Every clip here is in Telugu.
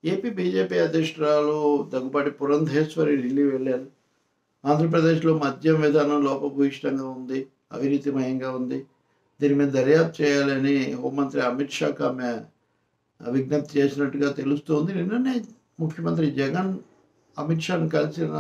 ఏపీ బీజేపీ అధ్యక్షురాలు దగ్గుబాటి పురంధేశ్వరి ఢిల్లీ వెళ్ళారు ఆంధ్రప్రదేశ్లో మద్యం విధానం లోపభూయిష్టంగా ఉంది అవినీతిమయంగా ఉంది దీని మీద దర్యాప్తు చేయాలని హోంమంత్రి అమిత్ షాకు ఆమె విజ్ఞప్తి చేసినట్టుగా తెలుస్తోంది నిన్ననే ముఖ్యమంత్రి జగన్ అమిత్ షాను కలిసిన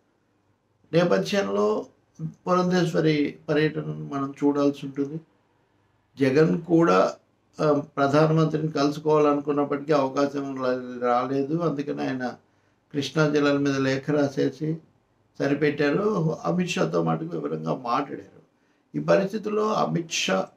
నేపథ్యంలో పురంధేశ్వరి పర్యటనను మనం చూడాల్సి ఉంటుంది జగన్ కూడా ఆ, ప్రధానమంత్రిని కలుసుకోవాలనుకున్నప్పటికీ అవకాశం రా- రాలేదు అందుకని ఆయన కృష్ణా జిల్లాల మీద లేఖ రాసేసి సరిపెట్టారు అమిత్ షాతో మటుకు వివరంగా మాట్లాడారు ఈ పరిస్థితుల్లో అమిత్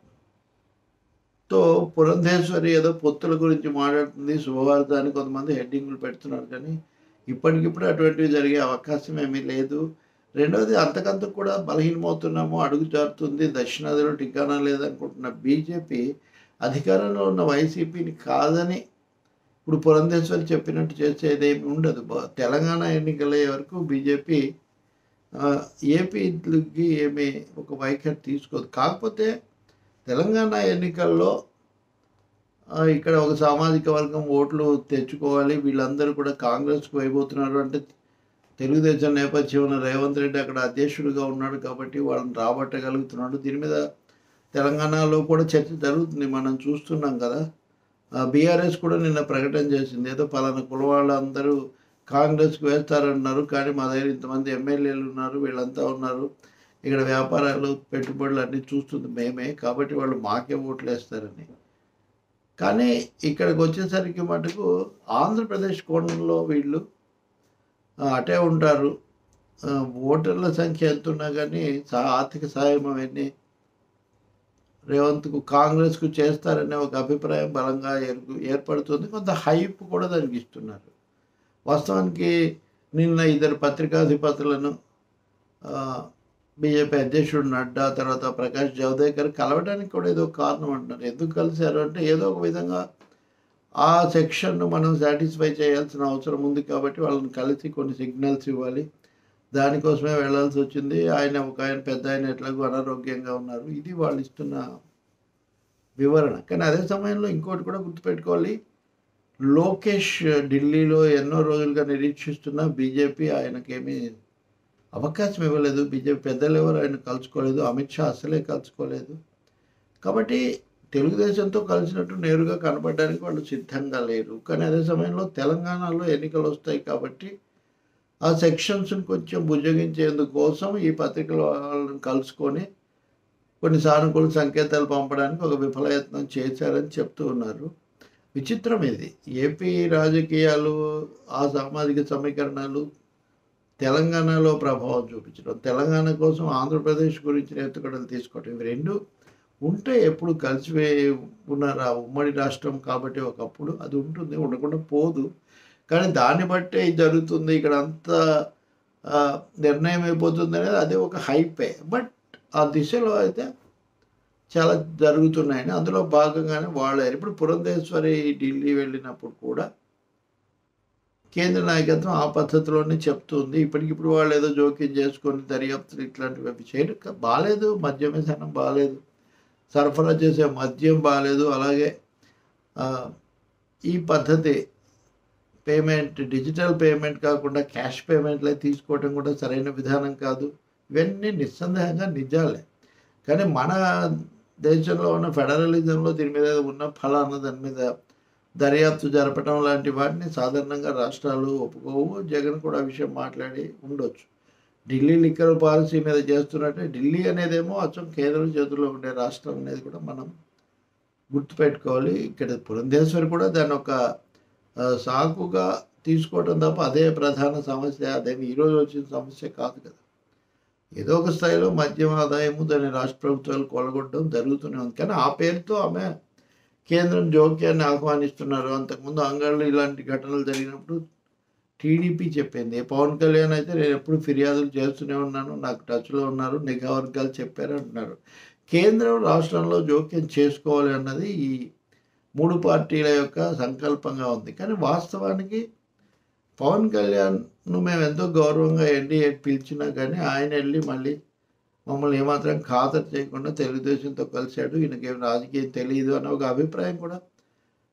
షాతో పురంధేశ్వరి ఏదో పొత్తుల గురించి మాట్లాడుతుంది శుభవార్త అని కొంతమంది హెడ్డింగ్లు పెడుతున్నారు కానీ ఇప్పటికిప్పుడు అటువంటివి జరిగే అవకాశం ఏమీ లేదు రెండవది అంతకంత కూడా బలహీనమవుతున్నాము అడుగు జారుతుంది దక్షిణాదిలో టికానా లేదనుకుంటున్న బీజేపీ అధికారంలో ఉన్న వైసీపీని కాదని ఇప్పుడు పురంధేశ్వరి చెప్పినట్టు చేసేదేమి ఉండదు బ- తెలంగాణ ఎన్నికలయ్యే వరకు బీజేపీ ఆ, ఏపీకి ఏమి ఒక వైఖరి తీసుకోదు కాకపోతే తెలంగాణ ఎన్నికల్లో ఆ, ఇక్కడ ఒక సామాజిక వర్గం ఓట్లు తెచ్చుకోవాలి వీళ్ళందరూ కూడా కాంగ్రెస్కి వైపోతున్నారు అంటే తెలుగుదేశం నేపథ్యం ఉన్న రేవంత్ రెడ్డి అక్కడ అధ్యక్షుడిగా ఉన్నాడు కాబట్టి వాళ్ళని రాబట్టగలుగుతున్నాడు దీని మీద తెలంగాణలో కూడా చర్చ జరుగుతుంది మనం చూస్తున్నాం కదా బీఆర్ఎస్ కూడా నిన్న ప్రకటన చేసింది ఏదో పలానా కుల వాళ్ళందరూ కాంగ్రెస్కి వేస్తారన్నారు కానీ మా దగ్గర ఇంతమంది ఎమ్మెల్యేలు ఉన్నారు వీళ్ళంతా ఉన్నారు ఇక్కడ వ్యాపారాలు పెట్టుబడులు అన్నీ చూస్తుంది మేమే కాబట్టి వాళ్ళు మాకే ఓట్లు వేస్తారని కానీ ఇక్కడికి వచ్చేసరికి మటుకు ఆంధ్రప్రదేశ్ కోణంలో వీళ్ళు ఆ, అటే ఉంటారు ఆ, ఓటర్ల సంఖ్య ఎంత ఉన్నా కానీ సా- ఆర్థిక సాయం అవన్నీ రేవంత్కు కాంగ్రెస్కు చేస్తారనే ఒక అభిప్రాయం బలంగా ఏర్పు ఏర్పడుతుంది కొంత హైప్ కూడా దానికి ఇస్తున్నారు వాస్తవానికి నిన్న ఇద్దరు పత్రికాధిపతులను ఆ, బీజేపీ అధ్యక్షుడు నడ్డా తర్వాత ప్రకాష్ జవదేకర్ కలవడానికి కూడా ఏదో కారణం అంటున్నారు ఎందుకు కలిశారు అంటే ఏదో ఒక విధంగా ఆ సెక్షన్ను మనం సాటిస్ఫై చేయాల్సిన అవసరం ఉంది కాబట్టి వాళ్ళని కలిసి కొన్ని సిగ్నల్స్ ఇవ్వాలి దానికోసమే వెళ్ళాల్సి వచ్చింది ఆయన ఒక ఆయన పెద్ద ఆయన ఎట్లాగో అనారోగ్యంగా ఉన్నారు ఇది వాళ్ళు ఇస్తున్న వివరణ కానీ అదే సమయంలో ఇంకోటి కూడా గుర్తుపెట్టుకోవాలి లోకేష్ ఢిల్లీలో ఎన్నో రోజులుగా నిరీక్షిస్తున్న బీజేపీ ఆయనకేమీ అవకాశం ఇవ్వలేదు బీజేపీ పెద్దలు ఎవరు ఆయన కలుసుకోలేదు అమిత్ షా అసలే కలుసుకోలేదు కాబట్టి తెలుగుదేశంతో కలిసినట్టు నేరుగా కనపడడానికి వాళ్ళు సిద్ధంగా లేరు కానీ అదే సమయంలో తెలంగాణలో ఎన్నికలు వస్తాయి కాబట్టి ఆ సెక్షన్స్ని కొంచెం బుజ్జగించేందుకోసం ఈ పత్రికల వాళ్ళని కలుసుకొని కొన్ని సానుకూల సంకేతాలు పంపడానికి ఒక విఫలయత్నం చేశారని చెప్తూ ఉన్నారు విచిత్రం ఇది ఏపీ రాజకీయాలు ఆ సామాజిక సమీకరణాలు తెలంగాణలో ప్రభావం చూపించడం తెలంగాణ కోసం ఆంధ్రప్రదేశ్ గురించి ఎత్తుకడలు తీసుకోవడం ఇవి రెండు ఉంటే ఎప్పుడు కలిసి ఉన్నారు ఆ ఉమ్మడి రాష్ట్రం కాబట్టి ఒకప్పుడు అది ఉంటుంది ఉండకుండా పోదు కానీ దాన్ని బట్టే ఇది జరుగుతుంది ఇక్కడ అంతా ఆ, నిర్ణయం అయిపోతుంది అనేది అదే ఒక హైపే బట్ ఆ దిశలో అయితే చాలా జరుగుతున్నాయని అందులో భాగంగానే వాళ్ళు ఇప్పుడు పురంధేశ్వరి ఢిల్లీ వెళ్ళినప్పుడు కూడా కేంద్ర నాయకత్వం ఆ పద్ధతిలోనే చెప్తుంది ఇప్పటికిప్పుడు వాళ్ళు ఏదో జోక్యం చేసుకొని దర్యాప్తులు ఇట్లాంటివి అవి చేయరు కా- బాలేదు మద్యం విధానం బాలేదు సరఫరా చేసే మద్యం బాలేదు అలాగే ఆ, ఈ పద్ధతి పేమెంట్ డిజిటల్ పేమెంట్ కాకుండా క్యాష్ పేమెంట్లే తీసుకోవడం కూడా సరైన విధానం కాదు ఇవన్నీ నిస్సందేహంగా నిజాలే కానీ మన దేశంలో ఉన్న ఫెడరలిజంలో దీని మీద ఉన్న ఫలానా దాని మీద దర్యాప్తు జరపడం లాంటి వాటిని సాధారణంగా రాష్ట్రాలు ఒప్పుకోవు జగన్ కూడా ఆ విషయం మాట్లాడి ఉండొచ్చు ఢిల్లీ లిక్కర్ పాలసీ మీద చేస్తున్నట్టే ఢిల్లీ అనేదేమో అచ్చం కేంద్రం చేతుల్లో ఉండే రాష్ట్రం అనేది కూడా మనం గుర్తుపెట్టుకోవాలి ఇక్కడ పురంధేశ్వరి కూడా దాన్ని ఒక ఆ, సాకుగా తీసుకోవడం తప్ప అదే ప్రధాన సమస్య అదేమి ఈరోజు వచ్చిన సమస్య కాదు కదా ఏదో ఒక స్థాయిలో మద్యం ఆదాయము దాన్ని రాష్ట్ర ప్రభుత్వాలు కొలగొట్టడం జరుగుతూనే ఉంది కానీ ఆ పేరుతో ఆమె కేంద్రం జోక్యాన్ని ఆహ్వానిస్తున్నారు అంతకుముందు అంగళ్ళు ఇలాంటి ఘటనలు జరిగినప్పుడు టీడీపీ చెప్పింది పవన్ కళ్యాణ్ అయితే నేను ఎప్పుడు ఫిర్యాదులు చేస్తూనే ఉన్నాను నాకు టచ్లో ఉన్నారు నిఘా వర్గాలు చెప్పారు అంటున్నారు కేంద్రం రాష్ట్రంలో జోక్యం చేసుకోవాలి అన్నది ఈ మూడు పార్టీల యొక్క సంకల్పంగా ఉంది కానీ వాస్తవానికి పవన్ కళ్యాణ్ను మేము ఎంతో గౌరవంగా ఎన్డీఏ పిలిచినా కానీ ఆయన వెళ్ళి మళ్ళీ మమ్మల్ని ఏమాత్రం ఖాతరు చేయకుండా తెలుగుదేశంతో కలిశాడు ఈయనకేం రాజకీయం తెలియదు అనే ఒక అభిప్రాయం కూడా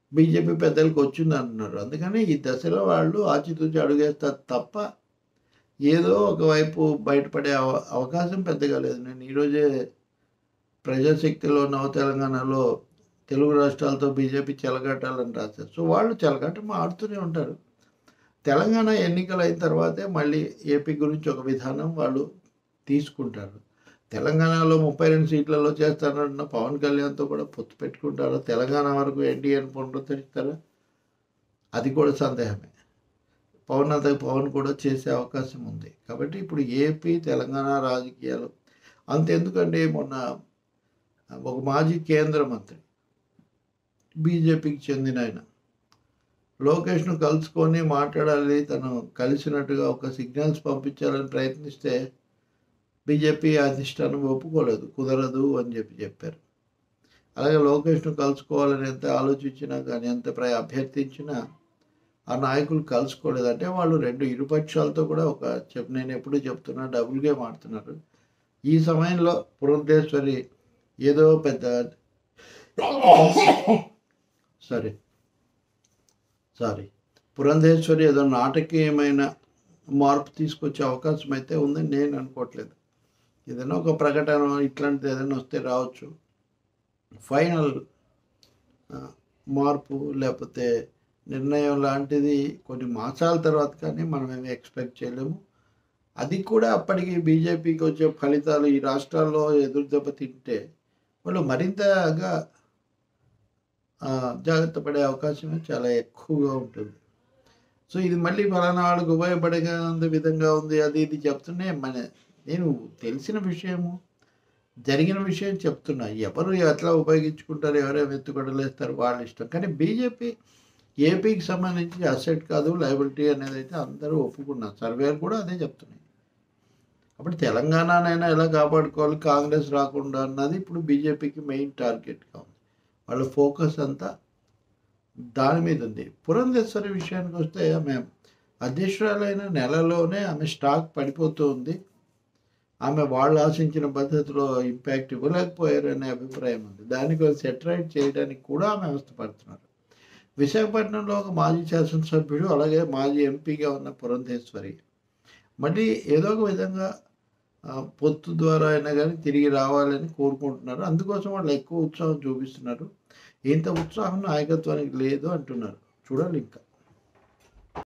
బీజేపీ పెద్దలకు వచ్చింది అంటున్నారు అందుకని ఈ దశలో వాళ్ళు ఆచితూచి అడుగేస్తారు తప్ప ఏదో ఒకవైపు బయటపడే అవ అవకాశం పెద్దగా లేదు నేను ఈరోజే ప్రజాశక్తిలో నవ తెలంగాణలో తెలుగు రాష్ట్రాలతో బీజేపీ చెలగాటాలని రాశారు సో వాళ్ళు చెలగాటం ఆడుతూనే ఉంటారు తెలంగాణ ఎన్నికలు అయిన తర్వాతే మళ్ళీ ఏపీ గురించి ఒక విధానం వాళ్ళు తీసుకుంటారు తెలంగాణలో ముప్పై రెండు సీట్లలో చేస్తానన్న పవన్ కళ్యాణ్తో కూడా పొత్తు పెట్టుకుంటారు తెలంగాణ వరకు ఎన్డీఏని పునరుద్ధరిస్తారా అది కూడా సందేహమే పవన్ అంత పవన్ కూడా చేసే అవకాశం ఉంది కాబట్టి ఇప్పుడు ఏపీ తెలంగాణ రాజకీయాలు అంతెందుకండి మొన్న ఒక మాజీ కేంద్ర మంత్రి బీజేపీకి చెందిన ఆయన లోకేష్ను కలుసుకొని మాట్లాడాలి తను కలిసినట్టుగా ఒక సిగ్నల్స్ పంపించాలని ప్రయత్నిస్తే బీజేపీ అధిష్టానం ఒప్పుకోలేదు కుదరదు అని చెప్పి చెప్పారు అలాగే లోకేష్ను కలుసుకోవాలని ఎంత ఆలోచించినా కానీ ఎంత ప్ర అభ్యర్థించినా ఆ నాయకులు కలుసుకోలేదు అంటే వాళ్ళు రెండు ఇరుపక్షాలతో కూడా ఒక చెప్ నేను ఎప్పుడు చెప్తున్నా డబుల్ గేమ్ ఆడుతున్నారు ఈ సమయంలో పురంధేశ్వరి ఏదో పెద్ద సారీ సారీ పురంధేశ్వరి ఏదో నాటకీయమైన మార్పు తీసుకొచ్చే అవకాశం అయితే ఉందని నేను అనుకోవట్లేదు ఏదైనా ఒక ప్రకటన ఇట్లాంటిది ఏదైనా వస్తే రావచ్చు ఫైనల్ మార్పు లేకపోతే నిర్ణయం లాంటిది కొన్ని మాసాల తర్వాత కానీ మనం ఏమి ఎక్స్పెక్ట్ చేయలేము అది కూడా అప్పటికి బీజేపీకి వచ్చే ఫలితాలు ఈ రాష్ట్రాల్లో ఎదురు దెబ్బ తింటే వాళ్ళు మరింతగా ఆ, జాగ్రత్త పడే అవకాశమే చాలా ఎక్కువగా ఉంటుంది సో ఇది మళ్ళీ ఫలానా వాళ్ళకి ఉపయోగపడే విధంగా ఉంది అది ఇది చెప్తూనే మన నేను తెలిసిన విషయము జరిగిన విషయం చెప్తున్నా ఎవరు ఎట్లా ఉపయోగించుకుంటారు ఎవరేమి ఎత్తుకొడలేస్తారు వాళ్ళ ఇష్టం కానీ బీజేపీ ఏపీకి సంబంధించి అసెట్ కాదు లైబిలిటీ అనేది అయితే అందరూ ఒప్పుకున్నారు సర్వేలు కూడా అదే చెప్తున్నాయి అప్పుడు తెలంగాణనైనా ఎలా కాపాడుకోవాలి కాంగ్రెస్ రాకుండా అన్నది ఇప్పుడు బీజేపీకి మెయిన్ టార్గెట్గా ఉంది వాళ్ళ ఫోకస్ అంతా దాని మీద ఉంది పురంధేశ్వరి విషయానికి వస్తే ఆమె అధ్యక్షురాలైన నెలలోనే ఆమె స్టాక్ పడిపోతూ ఉంది ఆమె వాళ్ళు ఆశించిన పద్ధతిలో ఇంపాక్ట్ ఇవ్వలేకపోయారనే అభిప్రాయం ఉంది దానికి సెటరైట్ చేయడానికి కూడా ఆమె అవస్థపడుతున్నారు విశాఖపట్నంలో ఒక మాజీ శాసనసభ్యుడు అలాగే మాజీ ఎంపీగా ఉన్న పురంధేశ్వరి మళ్ళీ ఏదో ఒక విధంగా ఆ, పొత్తు ద్వారా అయినా కానీ తిరిగి రావాలని కోరుకుంటున్నారు అందుకోసం వాళ్ళు ఎక్కువ ఉత్సాహం చూపిస్తున్నారు ఇంత ఉత్సాహం నాయకత్వానికి లేదు అంటున్నారు చూడాలి ఇంకా